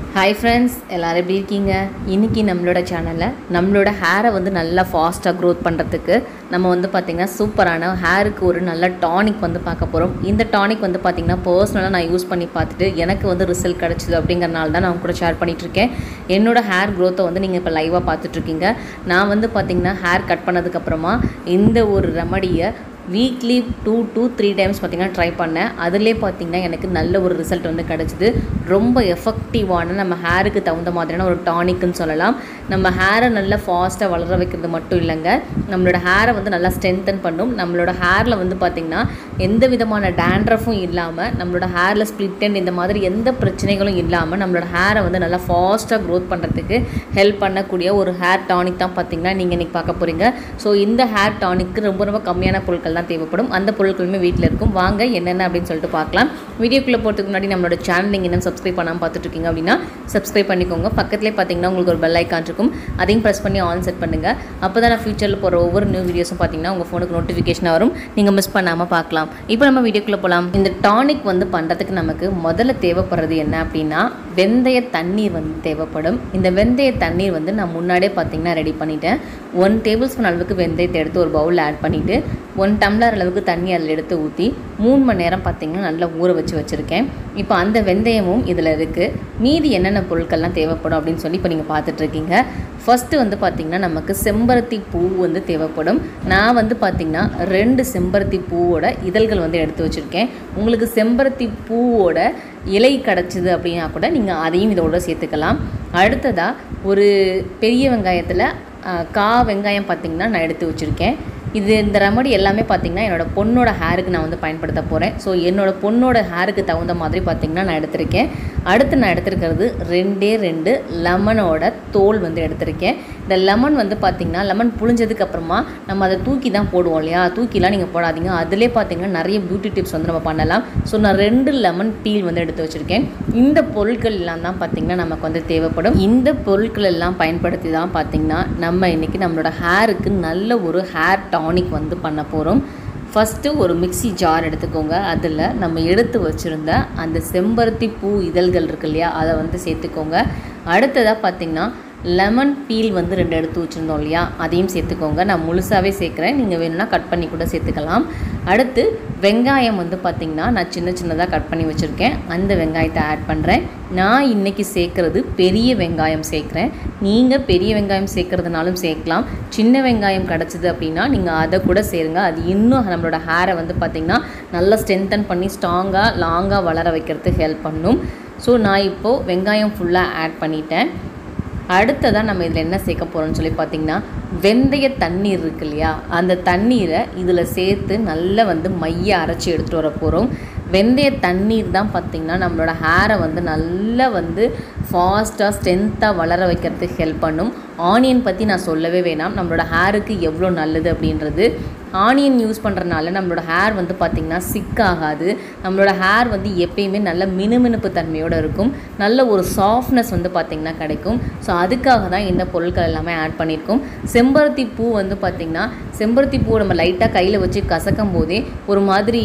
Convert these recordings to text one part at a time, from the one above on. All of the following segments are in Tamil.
ஹாய் ஃப்ரெண்ட்ஸ் எல்லோரும் எப்படி இருக்கீங்க இன்றைக்கி நம்மளோட சேனலில் நம்மளோட ஹேரை வந்து நல்லா ஃபாஸ்ட்டாக க்ரோத் பண்ணுறதுக்கு நம்ம வந்து பார்த்திங்கன்னா சூப்பரான ஹேருக்கு ஒரு நல்ல டானிக் வந்து பார்க்க போகிறோம் இந்த டானிக் வந்து பார்த்திங்கன்னா பர்சனலாக நான் யூஸ் பண்ணி பார்த்துட்டு எனக்கு வந்து ரிசல்ட் கிடச்சிது அப்படிங்கிறனால தான் நான் உங்க கூட ஷேர் பண்ணிகிட்ருக்கேன் என்னோட ஹேர் க்ரோத்தை வந்து நீங்கள் இப்போ லைவாக பார்த்துட்ருக்கீங்க நான் வந்து பார்த்திங்கன்னா ஹேர் கட் பண்ணதுக்கப்புறமா இந்த ஒரு ரெமடியை weekly two two three times பார்த்திங்கன்னா ட்ரை பண்ணேன் அதிலே பார்த்திங்கன்னா எனக்கு நல்ல ஒரு ரிசல்ட் வந்து கிடச்சிது ரொம்ப எஃபெக்டிவான நம்ம ஹேருக்கு தகுந்த மாதிரியான ஒரு டானிக்னு சொல்லலாம் நம்ம ஹேரை நல்லா ஃபாஸ்ட்டாக வளர வைக்கிறது மட்டும் இல்லைங்க நம்மளோட ஹேரை வந்து நல்லா ஸ்ட்ரென்தன் பண்ணும் நம்மளோட ஹேரில் வந்து பார்த்திங்கன்னா எந்த விதமான டேண்ட்ரஃபும் இல்லாமல் நம்மளோட ஹேரில் ஸ்ப்ளிட் அண்ட் இந்த மாதிரி எந்த பிரச்சனைகளும் இல்லாமல் நம்மளோட ஹேரை வந்து நல்லா ஃபாஸ்ட்டாக க்ரோத் பண்ணுறதுக்கு ஹெல்ப் பண்ணக்கூடிய ஒரு ஹேர் டானிக் தான் பார்த்திங்கன்னா நீங்கள் இன்றைக்கி பார்க்க போகிறீங்க ஸோ இந்த ஹேர் டானிக்கு ரொம்ப ரொம்ப கம்மியான பொருட்கள் தான் தேவைப்படும் அந்த பொருட்களுமே வீட்டில் இருக்கும் வாங்க என்னென்ன அப்படின்னு சொல்லிட்டு பார்க்கலாம் வீடியோக்குள்ளே போகிறதுக்கு முன்னாடி நம்மளோட சேனல் நீங்கள் என்ன சப்ஸ்கிரைப் பண்ணாமல் பார்த்துட்ருக்கீங்க அப்படின்னா சப்ஸ்கிரைப் பண்ணிக்கோங்க பக்கத்துலேயே பார்த்தீங்கன்னா உங்களுக்கு ஒரு பெல் ஐக்கான் இருக்கும் அதையும் ப்ரெஸ் பண்ணி ஆன் செட் பண்ணுங்கள் அப்போ தான் நான் ஃபியூச்சரில் போகிற ஒவ்வொரு நியூ வீடியோஸும் பார்த்தீங்கன்னா உங்கள் ஃபோனுக்கு நோட்டிஃபிகேஷன் வரும் நீங்கள் மிஸ் பண்ணாமல் பார்க்கலாம் இப்போ நம்ம வீடியோக்குள்ளே போகலாம் இந்த டானிக் வந்து பண்ணுறதுக்கு நமக்கு முதல்ல தேவைப்படுறது என்ன அப்படின்னா வெந்தய தண்ணீர் வந்து தேவைப்படும் இந்த வெந்தய தண்ணீர் வந்து நான் முன்னாடியே பார்த்தீங்கன்னா ரெடி பண்ணிட்டேன் ஒன் டேபிள் ஸ்பூன் அளவுக்கு வெந்தயத்தை எடுத்து ஒரு பவுலில் ஆட் பண்ணிவிட்டு ஒன் டம்ளர் அளவுக்கு தண்ணி அதில் எடுத்து ஊற்றி மூணு மணி நேரம் பார்த்திங்கன்னா நல்லா ஊற வச்சு வச்சுருக்கேன் இப்போ அந்த வெந்தயமும் இதில் இருக்குது மீதி என்னென்ன பொருட்கள்லாம் தேவைப்படும் அப்படின்னு சொல்லி இப்போ நீங்கள் பார்த்துட்ருக்கீங்க ஃபஸ்ட்டு வந்து பார்த்திங்கன்னா நமக்கு செம்பருத்தி பூ வந்து தேவைப்படும் நான் வந்து பார்த்திங்கன்னா ரெண்டு செம்பருத்தி பூவோட இதழ்கள் வந்து எடுத்து வச்சுருக்கேன் உங்களுக்கு செம்பருத்தி பூவோட இலை கிடச்சிது அப்படின்னா கூட நீங்கள் அதையும் இதோட சேர்த்துக்கலாம் அடுத்ததாக ஒரு பெரிய வெங்காயத்தில் கா வெங்காயம் பார்த்திங்கன்னா நான் எடுத்து வச்சுருக்கேன் இது இந்த ரெமடி எல்லாமே பார்த்திங்கன்னா என்னோடய பொண்ணோட ஹேருக்கு நான் வந்து பயன்படுத்த போகிறேன் ஸோ என்னோடய பொண்ணோட ஹேருக்கு தகுந்த மாதிரி பார்த்திங்கன்னா நான் எடுத்திருக்கேன் அடுத்து நான் எடுத்திருக்கிறது ரெண்டே ரெண்டு லெமனோட தோல் வந்து எடுத்திருக்கேன் இந்த லெமன் வந்து பார்த்திங்கன்னா லெமன் புழிஞ்சதுக்கு அப்புறமா நம்ம அதை தூக்கி தான் போடுவோம் இல்லையா தூக்கிலாம் நீங்கள் போடாதீங்க அதிலே பார்த்திங்கன்னா நிறைய பியூட்டி டிப்ஸ் வந்து நம்ம பண்ணலாம் ஸோ நான் ரெண்டு லெமன் பீல் வந்து எடுத்து வச்சுருக்கேன் இந்த பொருட்கள் எல்லாம் தான் பார்த்திங்கன்னா நமக்கு வந்து தேவைப்படும் இந்த பொருட்கள் எல்லாம் பயன்படுத்தி தான் பார்த்திங்கன்னா நம்ம இன்றைக்கி நம்மளோட ஹேருக்கு நல்ல ஒரு ஹேர் டானிக் வந்து பண்ண போகிறோம் ஃபஸ்ட்டு ஒரு மிக்சி ஜார் எடுத்துக்கோங்க அதில் நம்ம எடுத்து வச்சுருந்த அந்த செம்பருத்தி பூ இதழ்கள் இருக்கு இல்லையா அதை வந்து சேர்த்துக்கோங்க அடுத்ததாக பார்த்திங்கன்னா லெமன் பீல் வந்து ரெண்டு எடுத்து வச்சுருந்தோம் இல்லையா அதையும் சேர்த்துக்கோங்க நான் முழுசாகவே சேர்க்குறேன் நீங்கள் வேணும்னா கட் பண்ணி கூட சேர்த்துக்கலாம் அடுத்து வெங்காயம் வந்து பார்த்திங்கன்னா நான் சின்ன சின்னதாக கட் பண்ணி வச்சுருக்கேன் அந்த வெங்காயத்தை ஆட் பண்ணுறேன் நான் இன்றைக்கி சேர்க்குறது பெரிய வெங்காயம் சேர்க்குறேன் நீங்கள் பெரிய வெங்காயம் சேர்க்குறதுனாலும் சேர்க்கலாம் சின்ன வெங்காயம் கிடச்சிது அப்படின்னா நீங்கள் அதை கூட சேருங்க அது இன்னும் நம்மளோட ஹேரை வந்து பார்த்திங்கன்னா நல்லா ஸ்ட்ரென்தன் பண்ணி ஸ்ட்ராங்காக லாங்காக வளர வைக்கிறதுக்கு ஹெல்ப் பண்ணும் ஸோ நான் இப்போது வெங்காயம் ஃபுல்லாக ஆட் பண்ணிட்டேன் அடுத்ததாக நம்ம இதில் என்ன சேர்க்க போகிறோம்னு சொல்லி பார்த்திங்கன்னா வெந்தய தண்ணீர் இருக்கு இல்லையா அந்த தண்ணீரை இதில் சேர்த்து நல்லா வந்து மைய அரைச்சி எடுத்துகிட்டு வர போகிறோம் வெந்தய தண்ணீர் தான் பார்த்திங்கன்னா நம்மளோட ஹேரை வந்து நல்லா வந்து ஃபாஸ்ட்டாக ஸ்ட்ரென்த்தாக வளர வைக்கிறதுக்கு ஹெல்ப் பண்ணும் ஆனியன் பற்றி நான் சொல்லவே வேணாம் நம்மளோட ஹேருக்கு எவ்வளோ நல்லது அப்படின்றது ஆனியன் யூஸ் பண்ணுறனால நம்மளோட ஹேர் வந்து பார்த்திங்கன்னா சிக் ஆகாது நம்மளோட ஹேர் வந்து எப்பயுமே நல்ல மினுமினுப்பு தன்மையோடு இருக்கும் நல்ல ஒரு சாஃப்ட்னஸ் வந்து பார்த்திங்கன்னா கிடைக்கும் ஸோ அதுக்காக தான் இந்த பொருட்கள் எல்லாமே ஆட் பண்ணியிருக்கோம் செம்பருத்தி பூ வந்து பார்த்திங்கன்னா செம்பருத்தி பூ நம்ம லைட்டாக கையில் வச்சு கசக்கும் போதே ஒரு மாதிரி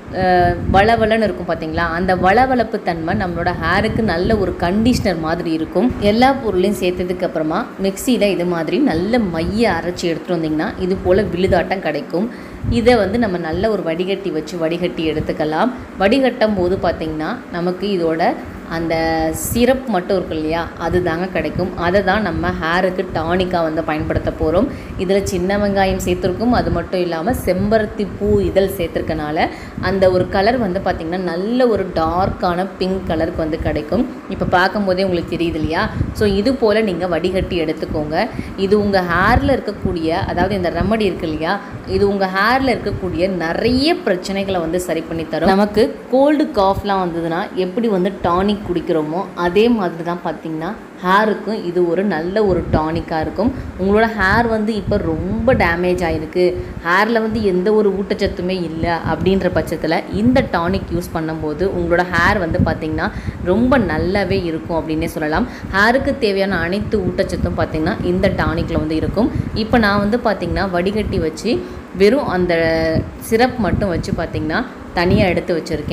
வளவளன்னு இருக்கும் பார்த்தீங்களா அந்த வளவளப்பு தன்மை நம்மளோட ஹேருக்கு நல்ல ஒரு கண்டிஷ்னர் மாதிரி இருக்கும் எல்லா பொருளையும் சேர்த்ததுக்கு அப்புறமா மிக்சியில் இது மாதிரி நல்ல மைய அரைச்சி எடுத்துகிட்டு வந்திங்கன்னா இது போல் விழுதாட்டம் கிடைக்கும் இதை வந்து நம்ம நல்ல ஒரு வடிகட்டி வச்சு வடிகட்டி எடுத்துக்கலாம் வடிகட்டும் போது பார்த்திங்கன்னா நமக்கு இதோட அந்த சிரப் மட்டும் இருக்கு இல்லையா அது தாங்க கிடைக்கும் அதை தான் நம்ம ஹேருக்கு டானிக்காக வந்து பயன்படுத்த போகிறோம் இதில் சின்ன வெங்காயம் சேர்த்துருக்கும் அது மட்டும் இல்லாமல் செம்பருத்தி பூ இதழ் சேர்த்துருக்கனால அந்த ஒரு கலர் வந்து பார்த்திங்கன்னா நல்ல ஒரு டார்க்கான பிங்க் கலருக்கு வந்து கிடைக்கும் இப்போ பார்க்கும்போதே உங்களுக்கு தெரியுது இல்லையா ஸோ இது போல் நீங்கள் வடிகட்டி எடுத்துக்கோங்க இது உங்கள் ஹேரில் இருக்கக்கூடிய அதாவது இந்த ரெமடி இருக்கு இல்லையா இது உங்கள் ஹேரில் இருக்கக்கூடிய நிறைய பிரச்சனைகளை வந்து சரி பண்ணி தரும் நமக்கு கோல்டு காஃப்லாம் வந்ததுன்னா எப்படி வந்து டானிக் குடிக்கிறோமோ அதே மாதிரி தான் பார்த்திங்கன்னா ஹேருக்கும் இது ஒரு நல்ல ஒரு டானிக்காக இருக்கும் உங்களோட ஹேர் வந்து இப்போ ரொம்ப டேமேஜ் ஆகிருக்கு ஹேரில் வந்து எந்த ஒரு ஊட்டச்சத்துமே இல்லை அப்படின்ற பட்சத்தில் இந்த டானிக் யூஸ் பண்ணும்போது உங்களோட ஹேர் வந்து பார்த்திங்கன்னா ரொம்ப நல்லாவே இருக்கும் அப்படின்னே சொல்லலாம் ஹேருக்கு தேவையான அனைத்து ஊட்டச்சத்தும் பார்த்திங்கன்னா இந்த டானிக்கில் வந்து இருக்கும் இப்போ நான் வந்து பார்த்திங்கன்னா வடிகட்டி வச்சு வெறும் அந்த சிரப் மட்டும் வச்சு பார்த்திங்கன்னா தனியாக எடுத்து வச்சுருக்கேன்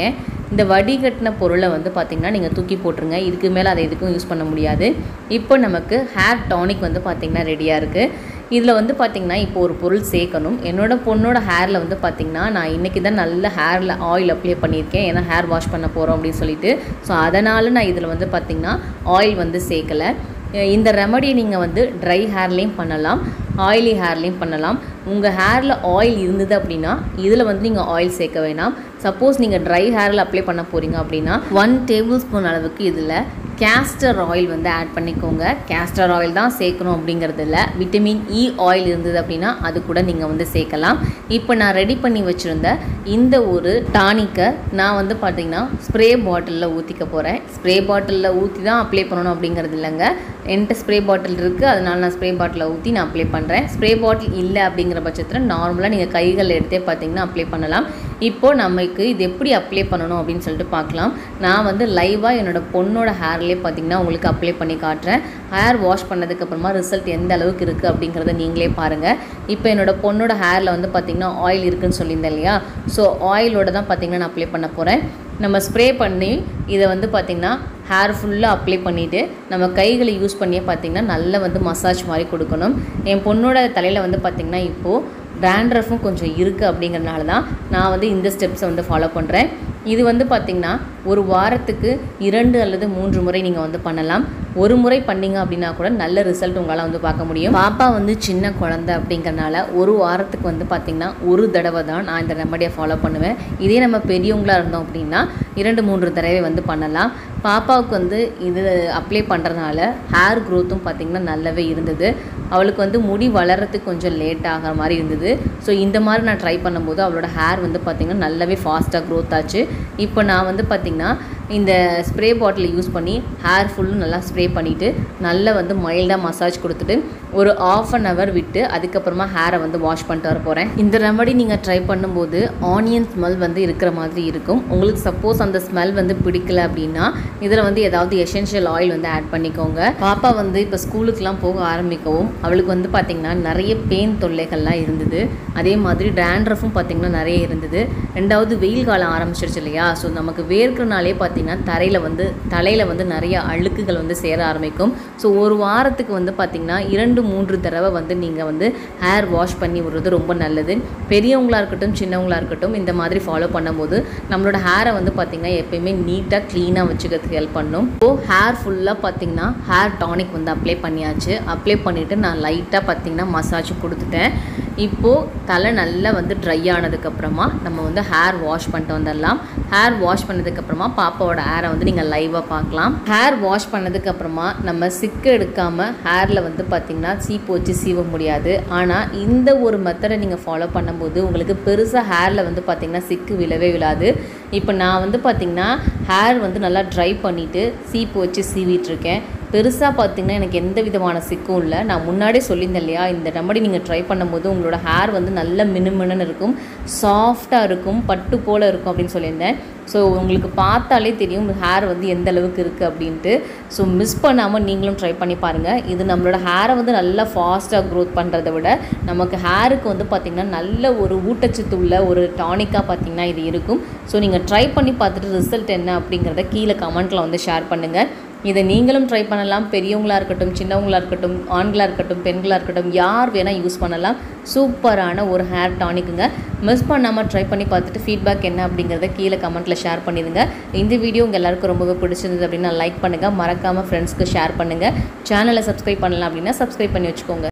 இந்த வடிகட்டின பொருளை வந்து பார்த்திங்கன்னா நீங்கள் தூக்கி போட்டுருங்க இதுக்கு மேலே அதை எதுக்கும் யூஸ் பண்ண முடியாது இப்போ நமக்கு ஹேர் டானிக் வந்து பார்த்திங்கன்னா ரெடியாக இருக்குது இதில் வந்து பார்த்திங்கன்னா இப்போ ஒரு பொருள் சேர்க்கணும் என்னோட பொண்ணோட ஹேரில் வந்து பார்த்திங்கன்னா நான் இன்றைக்கி தான் நல்ல ஹேரில் ஆயில் அப்ளை பண்ணியிருக்கேன் ஏன்னா ஹேர் வாஷ் பண்ண போகிறோம் அப்படின்னு சொல்லிட்டு ஸோ அதனால் நான் இதில் வந்து பார்த்திங்கன்னா ஆயில் வந்து சேர்க்கலை இந்த ரெமடியை நீங்கள் வந்து ட்ரை ஹேர்லேயும் பண்ணலாம் ஆயிலி ஹேர்லேயும் பண்ணலாம் உங்கள் ஹேரில் ஆயில் இருந்தது அப்படின்னா இதில் வந்து நீங்கள் ஆயில் சேர்க்க வேணாம் சப்போஸ் நீங்கள் ட்ரை ஹேரில் அப்ளை பண்ண போகிறீங்க அப்படின்னா ஒன் டேபிள் ஸ்பூன் அளவுக்கு இதில் கேஸ்டர் ஆயில் வந்து ஆட் பண்ணிக்கோங்க கேஸ்டர் ஆயில் தான் சேர்க்கணும் அப்படிங்கிறது இல்லை விட்டமின் இ ஆயில் இருந்தது அப்படின்னா அது கூட நீங்கள் வந்து சேர்க்கலாம் இப்போ நான் ரெடி பண்ணி வச்சுருந்த இந்த ஒரு டானிக்கை நான் வந்து பார்த்திங்கன்னா ஸ்ப்ரே பாட்டிலில் ஊற்றிக்க போகிறேன் ஸ்ப்ரே பாட்டிலில் ஊற்றி தான் அப்ளை பண்ணணும் அப்படிங்கிறது இல்லைங்க என்கிட்ட ஸ்ப்ரே பாட்டில் இருக்குது அதனால நான் ஸ்ப்ரே பாட்டிலில் ஊற்றி நான் அப்ளை பண்ணுறேன் ஸ்ப்ரே பாட்டில் இல்லை அப்படிங்கிற பட்சத்தில் நார்மலாக நீங்கள் கைகள் எடுத்தே பார்த்தீங்கன்னா அப்ளை பண்ணலாம் இப்போது நமக்கு இது எப்படி அப்ளை பண்ணணும் அப்படின்னு சொல்லிட்டு பார்க்கலாம் நான் வந்து லைவாக என்னோடய பொண்ணோட ஹேர்லேயே பார்த்தீங்கன்னா உங்களுக்கு அப்ளை பண்ணி காட்டுறேன் ஹேர் வாஷ் பண்ணதுக்கப்புறமா ரிசல்ட் எந்த அளவுக்கு இருக்குது அப்படிங்கிறத நீங்களே பாருங்கள் இப்போ என்னோட பொண்ணோட ஹேரில் வந்து பார்த்திங்கன்னா ஆயில் இருக்குன்னு சொல்லியிருந்தேன் இல்லையா ஸோ ஆயிலோட தான் பார்த்திங்கன்னா நான் அப்ளை பண்ண போகிறேன் நம்ம ஸ்ப்ரே பண்ணி இதை வந்து பார்த்திங்கன்னா ஹேர் ஃபுல்லாக அப்ளை பண்ணிவிட்டு நம்ம கைகளை யூஸ் பண்ணியே பார்த்திங்கன்னா நல்லா வந்து மசாஜ் மாதிரி கொடுக்கணும் என் பொண்ணோட தலையில் வந்து பார்த்திங்கன்னா இப்போது டேண்ட்ரஃபும் கொஞ்சம் இருக்குது அப்படிங்கிறனால தான் நான் வந்து இந்த ஸ்டெப்ஸை வந்து ஃபாலோ பண்ணுறேன் இது வந்து பார்த்திங்கன்னா ஒரு வாரத்துக்கு இரண்டு அல்லது மூன்று முறை நீங்கள் வந்து பண்ணலாம் ஒரு முறை பண்ணீங்க அப்படின்னா கூட நல்ல ரிசல்ட் உங்களால் வந்து பார்க்க முடியும் பாப்பா வந்து சின்ன குழந்தை அப்படிங்கிறனால ஒரு வாரத்துக்கு வந்து பார்த்திங்கன்னா ஒரு தடவை தான் நான் இந்த ரெமடியை ஃபாலோ பண்ணுவேன் இதே நம்ம பெரியவங்களாக இருந்தோம் அப்படின்னா இரண்டு மூன்று தடவை வந்து பண்ணலாம் பாப்பாவுக்கு வந்து இது அப்ளை பண்ணுறதுனால ஹேர் க்ரோத்தும் பார்த்திங்கன்னா நல்லாவே இருந்தது அவளுக்கு வந்து முடி வளர்கிறதுக்கு கொஞ்சம் லேட் ஆகிற மாதிரி இருந்தது ஸோ இந்த மாதிரி நான் ட்ரை பண்ணும்போது அவளோட ஹேர் வந்து பார்த்திங்கன்னா நல்லாவே ஃபாஸ்ட்டாக க்ரோத் ஆச்சு இப்போ நான் வந்து பார்த்திங்கன்னா இந்த ஸ்ப்ரே பாட்டில் யூஸ் பண்ணி ஹேர் ஃபுல்லும் நல்லா ஸ்ப்ரே பண்ணிவிட்டு நல்லா வந்து மைல்டாக மசாஜ் கொடுத்துட்டு ஒரு ஆஃப் அன் ஹவர் விட்டு அதுக்கப்புறமா ஹேரை வந்து வாஷ் பண்ணிட்டு வர போகிறேன் இந்த ரெமடி நீங்கள் ட்ரை பண்ணும்போது ஆனியன் ஸ்மெல் வந்து இருக்கிற மாதிரி இருக்கும் உங்களுக்கு சப்போஸ் அந்த ஸ்மெல் வந்து பிடிக்கல அப்படின்னா இதில் வந்து ஏதாவது எசென்ஷியல் ஆயில் வந்து ஆட் பண்ணிக்கோங்க பாப்பா வந்து இப்போ ஸ்கூலுக்குலாம் போக ஆரம்பிக்கவும் அவளுக்கு வந்து பார்த்திங்கன்னா நிறைய பெயின் தொல்லைகள்லாம் இருந்தது அதே மாதிரி டேண்ட்ரஃபும் பார்த்திங்கன்னா நிறைய இருந்தது ரெண்டாவது வெயில் காலம் ஆரம்பிச்சிருச்சு இல்லையா ஸோ நமக்கு வேர்க்கிறனாலே பார்த்திங்கன்னா தரையில் வந்து தலையில் வந்து நிறைய அழுக்குகள் வந்து சேர ஆரம்பிக்கும் ஸோ ஒரு வாரத்துக்கு வந்து பார்த்திங்கன்னா இரண்டு மூன்று தடவை வந்து நீங்கள் வந்து ஹேர் வாஷ் பண்ணி விடுறது ரொம்ப நல்லது பெரியவங்களாக இருக்கட்டும் சின்னவங்களாக இருக்கட்டும் இந்த மாதிரி ஃபாலோ பண்ணும்போது நம்மளோட ஹேரை வந்து பார்த்திங்கன்னா எப்பயுமே நீட்டாக க்ளீனாக வச்சுக்கிறதுக்கு ஹெல்ப் பண்ணும் ஸோ ஹேர் ஃபுல்லாக பார்த்திங்கன்னா ஹேர் டானிக் வந்து அப்ளை பண்ணியாச்சு அப்ளை பண்ணிவிட்டு நான் லைட்டாக பார்த்திங்கன்னா மசாஜ் கொடுத்துட்டேன் இப்போது தலை நல்லா வந்து ட்ரை ஆனதுக்கப்புறமா நம்ம வந்து ஹேர் வாஷ் பண்ணிட்டு வந்துடலாம் ஹேர் வாஷ் பண்ணதுக்கப்புறமா பாப்பாவோட ஹேரை வந்து நீங்கள் லைவாக பார்க்கலாம் ஹேர் வாஷ் பண்ணதுக்கப்புறமா நம்ம சிக்கு எடுக்காமல் ஹேரில் வந்து பார்த்திங்கன்னா சீப்பு வச்சு சீவ முடியாது ஆனால் இந்த ஒரு மெத்தடை நீங்கள் ஃபாலோ பண்ணும்போது உங்களுக்கு பெருசாக ஹேரில் வந்து பார்த்திங்கன்னா சிக்கு விழவே விழாது இப்போ நான் வந்து பார்த்திங்கன்னா ஹேர் வந்து நல்லா ட்ரை பண்ணிவிட்டு சீப்பு வச்சு சீவிட்டுருக்கேன் பெருசாக பார்த்தீங்கன்னா எனக்கு எந்த விதமான சிக்கும் இல்லை நான் முன்னாடியே சொல்லியிருந்தேன் இல்லையா இந்த ரெமடி நீங்கள் ட்ரை பண்ணும்போது உங்களோட ஹேர் வந்து நல்ல மினுமினுன்னு இருக்கும் சாஃப்டாக இருக்கும் பட்டு போல் இருக்கும் அப்படின்னு சொல்லியிருந்தேன் ஸோ உங்களுக்கு பார்த்தாலே தெரியும் ஹேர் வந்து எந்த அளவுக்கு இருக்குது அப்படின்ட்டு ஸோ மிஸ் பண்ணாமல் நீங்களும் ட்ரை பண்ணி பாருங்கள் இது நம்மளோட ஹேரை வந்து நல்லா ஃபாஸ்ட்டாக க்ரோத் பண்ணுறதை விட நமக்கு ஹேருக்கு வந்து பார்த்திங்கன்னா நல்ல ஒரு ஊட்டச்சத்து உள்ள ஒரு டானிக்காக பார்த்திங்கன்னா இது இருக்கும் ஸோ நீங்கள் ட்ரை பண்ணி பார்த்துட்டு ரிசல்ட் என்ன அப்படிங்கிறத கீழே கமெண்ட்டில் வந்து ஷேர் பண்ணுங்கள் இதை நீங்களும் ட்ரை பண்ணலாம் பெரியவங்களாக இருக்கட்டும் சின்னவங்களாக இருக்கட்டும் ஆண்களாக இருக்கட்டும் பெண்களாக இருக்கட்டும் யார் வேணால் யூஸ் பண்ணலாம் சூப்பரான ஒரு ஹேர் டானிக்குங்க மிஸ் பண்ணாமல் ட்ரை பண்ணி பார்த்துட்டு ஃபீட்பேக் என்ன அப்படிங்கிறத கீழே கமெண்ட்டில் ஷேர் பண்ணிடுங்க இந்த வீடியோ உங்கள் எல்லாருக்கும் ரொம்பவே பிடிச்சிருந்தது அப்படின்னா லைக் பண்ணுங்கள் மறக்காமல் ஃப்ரெண்ட்ஸ்க்கு ஷேர் பண்ணுங்கள் சேனலை சப்ஸ்கிரைப் பண்ணலாம் அப்படின்னா சப்ஸ்கிரைப் பண்ணி வச்சுக்கோங்க